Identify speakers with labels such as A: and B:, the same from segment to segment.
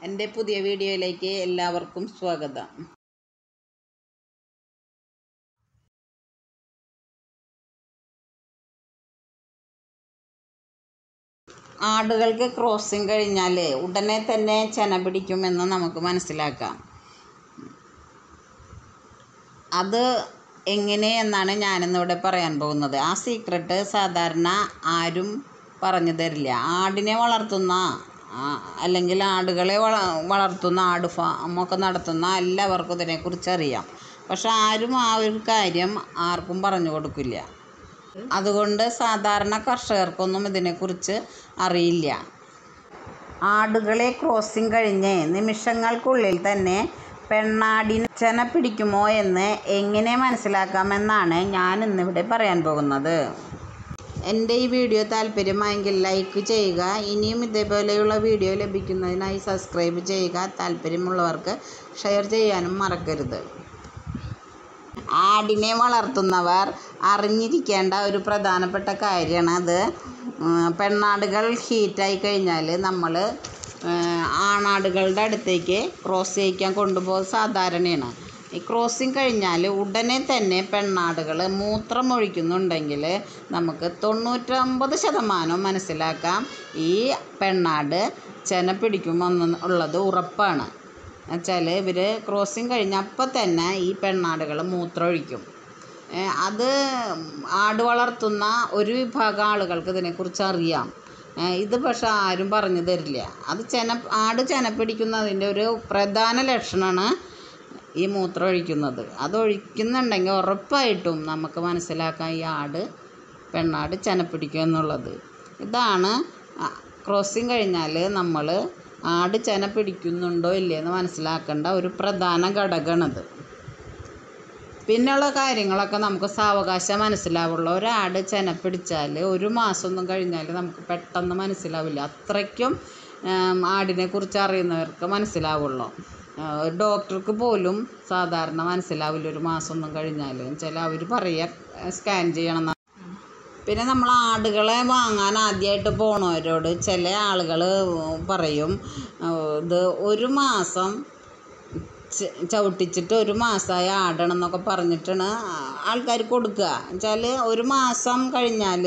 A: എൻ്റെ പുതിയ വീഡിയോയിലേക്ക് എല്ലാവർക്കും സ്വാഗതം ആടുകൾക്ക് ക്രോസിങ് കഴിഞ്ഞാൽ ഉടനെ തന്നെ ചെന പിടിക്കുമെന്ന് നമുക്ക് മനസ്സിലാക്കാം അത് എങ്ങനെയെന്നാണ് ഞാനിന്നിവിടെ പറയാൻ പോകുന്നത് ആ സീക്രട്ട് സാധാരണ ആരും പറഞ്ഞു തരില്ല ആടിനെ വളർത്തുന്ന ആ, അല്ലെങ്കിൽ ആടുകളെ വള വളർത്തുന്ന ആട് ഫാമൊക്കെ നടത്തുന്ന എല്ലാവർക്കും ഇതിനെക്കുറിച്ച് അറിയാം പക്ഷെ ആരും ആ ഒരു കാര്യം ആർക്കും പറഞ്ഞു കൊടുക്കില്ല അതുകൊണ്ട് സാധാരണ കർഷകർക്കൊന്നും ഇതിനെക്കുറിച്ച് അറിയില്ല ആടുകളെ ക്രോസിംഗ് കഴിഞ്ഞ് നിമിഷങ്ങൾക്കുള്ളിൽ തന്നെ പെണ്ണാടിന് ചെന പിടിക്കുമോ എന്ന് എങ്ങനെ മനസ്സിലാക്കാമെന്നാണ് ഞാൻ ഇന്നിവിടെ പറയാൻ പോകുന്നത് എൻ്റെ ഈ വീഡിയോ താല്പര്യമായെങ്കിൽ ലൈക്ക് ചെയ്യുക ഇനിയും ഇതേപോലെയുള്ള വീഡിയോ ലഭിക്കുന്നതിനായി സബ്സ്ക്രൈബ് ചെയ്യുക താല്പര്യമുള്ളവർക്ക് ഷെയർ ചെയ്യാനും മറക്കരുത് ആടിനെ വളർത്തുന്നവർ അറിഞ്ഞിരിക്കേണ്ട ഒരു പ്രധാനപ്പെട്ട കാര്യമാണ് അത് ഉം, പെണ്ണാടുകൾ ഹീറ്റായി കഴിഞ്ഞാൽ നമ്മൾ ആണാടുകളുടെ അടുത്തേക്ക് ക്രോസ് ചെയ്യിക്കാൻ കൊണ്ടുപോകുന്നത് സാധാരണയാണ് ഈ ക്രോസിങ് കഴിഞ്ഞാൽ ഉടനെ തന്നെ പെണ്ണാടുകൾ മൂത്രം ഒഴിക്കുന്നുണ്ടെങ്കിൽ നമുക്ക് തൊണ്ണൂറ്റൊമ്പത് ശതമാനം മനസ്സിലാക്കാം ഈ പെണ്ണാട് ചെന പിടിക്കുമെന്ന് ഉള്ളത് ഉറപ്പാണ് എന്നുവെച്ചാൽ ഇവർ ക്രോസിങ് കഴിഞ്ഞ അപ്പം തന്നെ ഈ പെണ്ണാടുകൾ മൂത്രമൊഴിക്കും ഏ, അത് ആട് വളർത്തുന്ന ഒരു വിഭാഗം ആളുകൾക്ക് ഇതിനെക്കുറിച്ച് അറിയാം ഏ, ഇത് പക്ഷെ ആരും പറഞ്ഞു തരില്ല അത് ചെന ആട് ചെന പിടിക്കുന്നതിൻ്റെ ഒരു പ്രധാന ലക്ഷണമാണ് ഈ മൂത്രം ഒഴിക്കുന്നത് അത് ഒഴിക്കുന്നുണ്ടെങ്കിൽ ഉറപ്പായിട്ടും നമുക്ക് മനസ്സിലാക്കാം ഈ ആട് പെണ്ണാട് ചെന പിടിക്കും എന്നുള്ളത് ഇതാണ് ക്രോസിങ് കഴിഞ്ഞാൽ നമ്മൾ ആട് ചെന പിടിക്കുന്നുണ്ടോ ഇല്ലേ എന്ന് മനസ്സിലാക്കേണ്ട ഒരു പ്രധാന ഘടകമാണിത് പിന്നെയുള്ള കാര്യങ്ങളൊക്കെ നമുക്ക് സാവകാശം മനസ്സിലാവുള്ളൂ ഒരാട് ചെന പിടിച്ചാൽ ഒരു മാസമൊന്നും കഴിഞ്ഞാൽ നമുക്ക് പെട്ടെന്ന് മനസ്സിലാവില്ല അത്രയ്ക്കും ആം, ആടിനെക്കുറിച്ച് അറിയുന്നവർക്ക് മനസ്സിലാവുള്ളൂ ആ, ഒരു ഡോക്ടർക്ക് പോലും സാധാരണ മനസ്സിലാവില്ല ഒരു മാസമൊന്നും കഴിഞ്ഞാൽ വെച്ചാൽ അവർ പറയുക സ്കാൻ ചെയ്യണം എന്ന് പിന്നെ നമ്മൾ ആടുകളെ വാങ്ങാൻ ആദ്യമായിട്ട് പോണവരോട് ചില ആളുകൾ പറയും ആ, ഇത് ഒരു മാസം ച- ചവിട്ടിച്ചിട്ട് ഒരു മാസമായ ആടണമെന്നൊക്കെ പറഞ്ഞിട്ടാണ് ആൾക്കാർ കൊടുക്കുക വെച്ചാൽ ഒരു മാസം കഴിഞ്ഞാൽ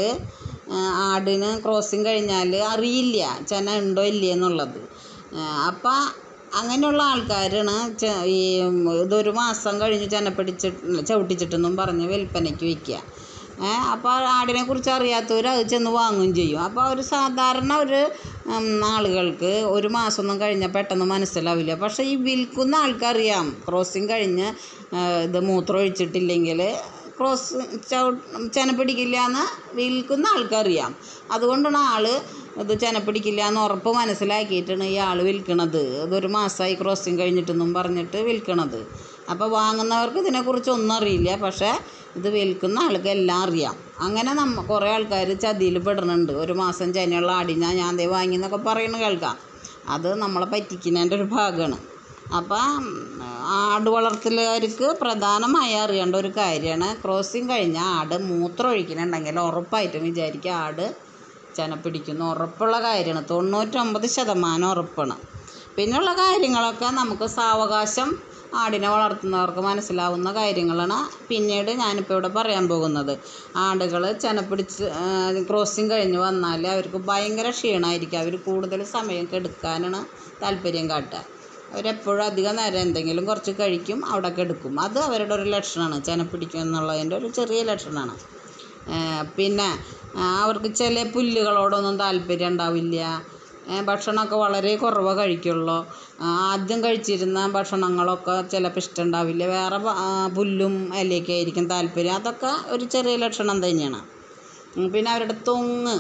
A: ആടിന് ക്രോസിങ് കഴിഞ്ഞാൽ അറിയില്ല ചെന ഉണ്ടോ ഇല്ലേ എന്നുള്ളത് അപ്പം അങ്ങനെയുള്ള ആൾക്കാരാണ് ചെ- ഈ ഇതൊരു മാസം കഴിഞ്ഞ് ചെന പിടിച്ചിട്ട് ചവിട്ടിച്ചിട്ടെന്നും പറഞ്ഞ് വിൽപ്പനയ്ക്ക് വയ്ക്കുക ഏ അപ്പോൾ ആടിനെ കുറിച്ച് അറിയാത്തവർ അത് ചെന്ന് വാങ്ങുകയും ചെയ്യും അപ്പോൾ ഒരു സാധാരണ ഒരു ഉം, ആളുകൾക്ക് ഒരു മാസമൊന്നും കഴിഞ്ഞാൽ പെട്ടെന്ന് മനസ്സിലാവില്ല പക്ഷേ ഈ വിൽക്കുന്ന ആൾക്കറിയാം ക്രോസിങ് കഴിഞ്ഞ് ആ, ഇത് മൂത്രം ഒഴിച്ചിട്ടില്ലെങ്കിൽ ക്രോസ് ചവ ചെന പിടിക്കില്ല എന്ന് വിൽക്കുന്ന ആൾക്കറിയാം അതുകൊണ്ടാണ് ആൾ ഇത് ചെന പിടിക്കില്ല എന്ന് ഉറപ്പ് മനസ്സിലാക്കിയിട്ടാണ് ഈ ആൾ വിൽക്കണത് ഇതൊരു മാസമായി ക്രോസിങ് കഴിഞ്ഞിട്ടെന്നും പറഞ്ഞിട്ട് വിൽക്കണത് അപ്പോൾ വാങ്ങുന്നവർക്ക് ഇതിനെക്കുറിച്ച് ഒന്നും അറിയില്ല പക്ഷേ ഇത് വിൽക്കുന്ന ആൾക്ക് എല്ലാം അറിയാം അങ്ങനെ നമ്മ കുറേ ആൾക്കാർ ചതിയിൽ പെടുന്നുണ്ട് ഒരു മാസം ചെനയുള്ള ആടിനാ ഞാൻ ദേ വാങ്ങി എന്നൊക്കെ പറയുന്നത് കേൾക്കാം അത് നമ്മളെ പറ്റിക്കുന്നതിൻ്റെ ഒരു ഭാഗമാണ് അപ്പം ആട് വളർത്തലുകാർക്ക് പ്രധാനമായി അറിയേണ്ട ഒരു കാര്യമാണ് ക്രോസിങ് കഴിഞ്ഞാൽ ആട് മൂത്രം ഒഴിക്കുന്നുണ്ടെങ്കിൽ ഉറപ്പായിട്ടും വിചാരിക്കുക ആട് ചെന പിടിക്കുന്നു ഉറപ്പുള്ള കാര്യമാണ് തൊണ്ണൂറ്റൊമ്പത് ശതമാനം ഉറപ്പാണ് പിന്നെയുള്ള കാര്യങ്ങളൊക്കെ നമുക്ക് സാവകാശം ആടിനെ വളർത്തുന്നവർക്ക് മനസ്സിലാവുന്ന കാര്യങ്ങളാണ് പിന്നീട് ഞാനിപ്പോൾ ഇവിടെ പറയാൻ പോകുന്നത് ആടുകൾ ചെന പിടിച്ച് ക്രോസിങ് കഴിഞ്ഞ് വന്നാൽ അവർക്ക് ഭയങ്കര ക്ഷീണമായിരിക്കും അവർ കൂടുതൽ സമയം കെടുക്കാനാണ് താല്പര്യം കാട്ടുക അവരെപ്പോഴും അധികം നേരം എന്തെങ്കിലും കുറച്ച് കഴിക്കും അവിടെ കെടുക്കും അത് അവരുടെ ഒരു ലക്ഷണമാണ് ചെന പിടിക്കും എന്നുള്ളതിൻ്റെ ഒരു ചെറിയ ലക്ഷണമാണ് ഏഹ് പിന്നെ ആ, അവർക്ക് ചില പുല്ലുകളോടൊന്നും താല്പര്യം ഉണ്ടാവില്ല ഏഹ് ഭക്ഷണമൊക്കെ വളരെ കുറവേ കഴിക്കുള്ളൂ ആ, ആദ്യം കഴിച്ചിരുന്ന ഭക്ഷണങ്ങളൊക്കെ ചിലപ്പോൾ ഇഷ്ടമുണ്ടാവില്ല വേറെ ഭ- ആ, പുല്ലും ഇലയൊക്കെ ആയിരിക്കും താല്പര്യം അതൊക്കെ ഒരു ചെറിയ ലക്ഷണം തന്നെയാണ് ഉം, പിന്നെ അവരുടെ തൊങ്ങ്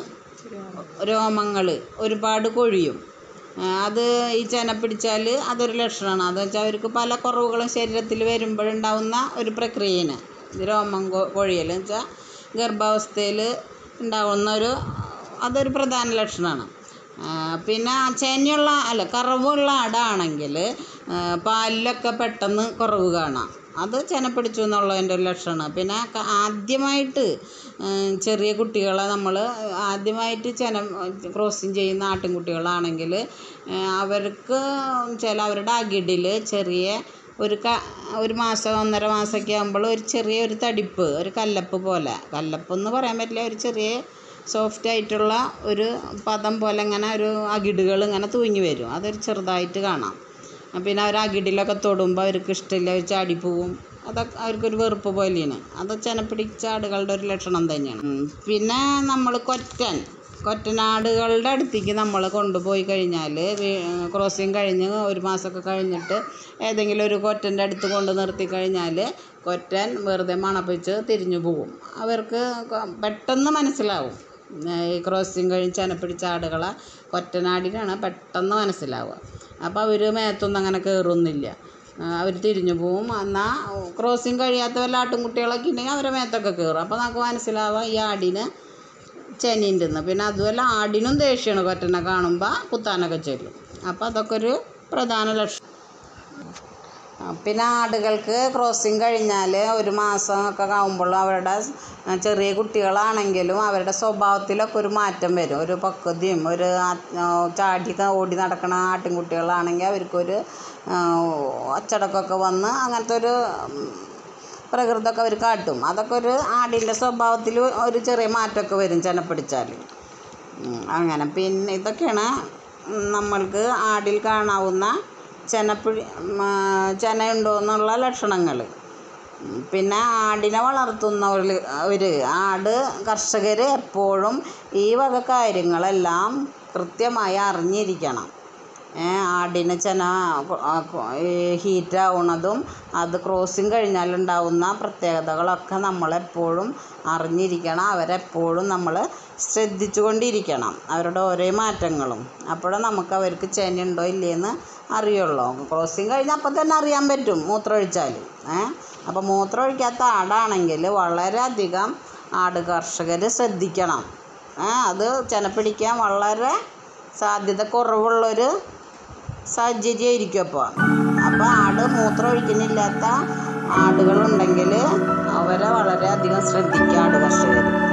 A: രോമങ്ങൾ ഒരുപാട് കൊഴിയും ആ, അത് ഈ ചെന പിടിച്ചാൽ അതൊരു ലക്ഷണമാണ് അത് വെച്ചാൽ അവർക്ക് പല കുറവുകളും ശരീരത്തിൽ വരുമ്പോഴുണ്ടാവുന്ന ഒരു പ്രക്രിയയാണ് ഇത് രോമം കൊ- കൊഴിയൽ എന്ന് വെച്ചാൽ ഗർഭാവസ്ഥയിൽ ഉണ്ടാവുന്ന ഒരു അതൊരു പ്രധാന ലക്ഷണമാണ് ആ, പിന്നെ ചെനയുള്ള അല്ല കറവുള്ള ആടാണെങ്കിൽ പാലിലൊക്കെ പെട്ടെന്ന് കുറവ് കാണാം അത് ചെന പിടിച്ചു എന്നുള്ളതിൻ്റെ ഒരു ലക്ഷണം പിന്നെ ക- ആദ്യമായിട്ട് ഉം, ചെറിയ കുട്ടികളെ നമ്മൾ ആദ്യമായിട്ട് ചെന ക്രോസിങ് ചെയ്യുന്ന ആട്ടിൻകുട്ടികളാണെങ്കിൽ അവർക്ക് ചില അവരുടെ അകിടിൽ ചെറിയ ഒരു ക ഒരു മാസം ഒന്നര മാസമൊക്കെ ആകുമ്പോൾ ഒരു ചെറിയ ഒരു തടിപ്പ് ഒരു കല്ലപ്പ് പോലെ കല്ലപ്പ് എന്ന് പറയാൻ പറ്റില്ല ഒരു ചെറിയ സോഫ്റ്റ് ആയിട്ടുള്ള ഒരു പദം പോലെ ഇങ്ങനെ ഒരു അകിടുകൾ ഇങ്ങനെ തൂങ്ങി വരും അതൊരു ചെറുതായിട്ട് കാണാം പിന്നെ അവർ അകിടിലൊക്കെ തൊടുമ്പോൾ അവർക്ക് ഇഷ്ടമില്ല അവർ ചാടിപ്പോവും അതൊക്കെ അവർക്കൊരു വെറുപ്പ് പോലെയാണ് അത് ചെനപ്പിടിച്ച ആടുകളുടെ ഒരു ലക്ഷണം തന്നെയാണ് ഉം. പിന്നെ നമ്മൾ കൊറ്റൻ കൊറ്റനാടുകളുടെ അടുത്തേക്ക് നമ്മൾ കൊണ്ടുപോയി കഴിഞ്ഞാൽ ക്രോസിങ് കഴിഞ്ഞ് ഒരു മാസമൊക്കെ കഴിഞ്ഞിട്ട് ഏതെങ്കിലും ഒരു കൊറ്റൻ്റെ അടുത്ത് കൊണ്ട് നിർത്തി കഴിഞ്ഞാൽ കൊറ്റൻ വെറുതെ മണപ്പിച്ച് തിരിഞ്ഞു പോകും അവർക്ക് കൊ- പെട്ടെന്ന് മനസ്സിലാവും ഈ ക്രോസിങ് കഴിഞ്ഞ് ചെനപ്പിടിച്ച ആടുകളെ കൊറ്റനാടിനാണ് പെട്ടെന്ന് മനസ്സിലാവുക അപ്പോൾ അവർ മേത്തൊന്നും അങ്ങനെ കയറൊന്നുമില്ല അവർ തിരിഞ്ഞു പോവും എന്നാൽ ക്രോസിങ് കഴിയാത്ത വല്ല ആട്ടിൻകുട്ടികളൊക്കെ ഉണ്ടെങ്കിൽ അവരെ മേത്തൊക്കെ കയറും അപ്പോൾ നമുക്ക് മനസ്സിലാവുക ഈ ആടിന് ചെനിയുണ്ടെന്ന് പിന്നെ അതുമല്ല ആടിനും ദേഷ്യമാണ് കൊറ്റനെ കാണുമ്പോൾ കുത്താനൊക്കെ ചെല്ലും അപ്പോൾ അതൊക്കെ ഒരു പ്രധാന ലക്ഷണം ആ, പിന്നെ ആടുകൾക്ക് ക്രോസിങ് കഴിഞ്ഞാൽ ഒരു മാസം ഒക്കെ ആകുമ്പോൾ അവരുടെ സ് ചെറിയ കുട്ടികളാണെങ്കിലും അവരുടെ സ്വഭാവത്തിലൊക്കെ ഒരു മാറ്റം വരും ഒരു പക്വതയും ഒരു ആ- ആ, ചാടി ക- ഓടി നടക്കണ ആട്ടിൻകുട്ടികളാണെങ്കിൽ അവർക്കൊരു ആ, അച്ചടക്കമൊക്കെ വന്ന് അങ്ങനത്തെ ഒരു ഉം, പ്രകൃതമൊക്കെ അവർ കാട്ടും അതൊക്കെ ഒരു ആടിൻ്റെ സ്വഭാവത്തിൽ ഒരു ചെറിയ മാറ്റമൊക്കെ വരും ചെന പിടിച്ചാൽ ഉം, അങ്ങനെ പിന്നെ ഇതൊക്കെയാണ് ഉം, നമ്മൾക്ക് ആടിൽ കാണാവുന്ന ചെനപ്പിടി ചെന ഉണ്ടോ എന്നുള്ള ലക്ഷണങ്ങൾ പിന്നെ ആടിനെ വളർത്തുന്നവർ അവർ ആട് കർഷകർ എപ്പോഴും ഈ വക കാര്യങ്ങളെല്ലാം കൃത്യമായി അറിഞ്ഞിരിക്കണം ഏ, ആടിന് ചെന ഹീറ്റ് ആവുന്നതും അത് ക്രോസിങ് കഴിഞ്ഞാൽ ഉണ്ടാവുന്ന പ്രത്യേകതകളൊക്കെ നമ്മളെപ്പോഴും അറിഞ്ഞിരിക്കണം അവരെപ്പോഴും നമ്മൾ ശ്രദ്ധിച്ചു കൊണ്ടിരിക്കണം അവരുടെ ഓരോ മാറ്റങ്ങളും അപ്പോഴേ നമുക്ക് അവർക്ക് ചെനയുണ്ടോ ഇല്ലേന്ന് അറിയുള്ളൂ ക്രോസിങ് കഴിഞ്ഞാൽ അപ്പം തന്നെ അറിയാൻ പറ്റും മൂത്രമൊഴിച്ചാൽ ഏ അപ്പോൾ മൂത്രമൊഴിക്കാത്ത ആടാണെങ്കിൽ വളരെയധികം ആട് കർഷകർ ശ്രദ്ധിക്കണം ഏ അത് ചെന പിടിക്കാൻ വളരെ സാധ്യത കുറവുള്ളൊരു സാഹചര്യമായിരിക്കും അപ്പോൾ അപ്പോൾ ആട് മൂത്രം ഒഴിക്കുന്നില്ലാത്ത ആടുകളുണ്ടെങ്കിൽ അവരെ വളരെയധികം ശ്രദ്ധിക്കുക ആട് കർഷകർ